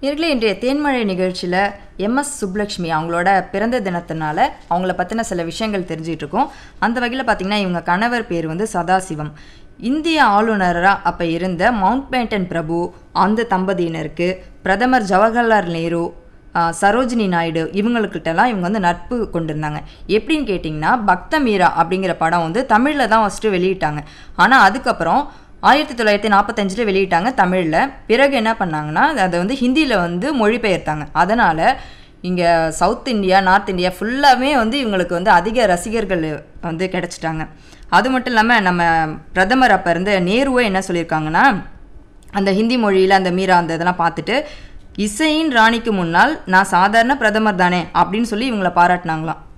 நேர்களே இன்றைய தேன்மழை நிகழ்ச்சியில் எம்எஸ் சுப்லக்ஷ்மி அவங்களோட பிறந்த தினத்தினால அவங்கள பற்றின சில விஷயங்கள் தெரிஞ்சிட்டு இருக்கோம் அந்த வகையில் பார்த்தீங்கன்னா இவங்க கணவர் பேர் வந்து சதாசிவம் இந்திய ஆளுநராக அப்போ இருந்த மவுண்ட் பேட்டன் பிரபு அந்த தம்பதியினருக்கு பிரதமர் ஜவஹர்லால் நேரு ஆஹ், சரோஜினி நாயுடு இவங்களுக்கிட்டலாம் இவங்க வந்து நட்பு கொண்டிருந்தாங்க எப்படின்னு கேட்டிங்கன்னா பக்த மீரா அப்படிங்கிற படம் வந்து தமிழில் தான் ஃபஸ்ட்டு வெளியிட்டாங்க ஆனால் அதுக்கப்புறம் ஆயிரத்தி தொள்ளாயிரத்தி நாற்பத்தஞ்சில் வெளியிட்டாங்க தமிழில் பிறகு என்ன பண்ணாங்கன்னா அதை வந்து ஹிந்தியில் வந்து மொழிபெயர்த்தாங்க அதனால் இங்கே சவுத் இந்தியா நார்த் இந்தியா ஃபுல்லாகவே வந்து இவங்களுக்கு வந்து அதிக ரசிகர்கள் வந்து கிடச்சிட்டாங்க அது மட்டும் இல்லாமல் நம்ம பிரதமர் அப்போ இருந்து நேருவே என்ன சொல்லியிருக்காங்கன்னா அந்த ஹிந்தி மொழியில் அந்த மீரா அந்த இதெல்லாம் பார்த்துட்டு இசையின் ராணிக்கு முன்னால் நான் சாதாரண பிரதமர் தானே அப்படின்னு சொல்லி இவங்களை பாராட்டினாங்களாம்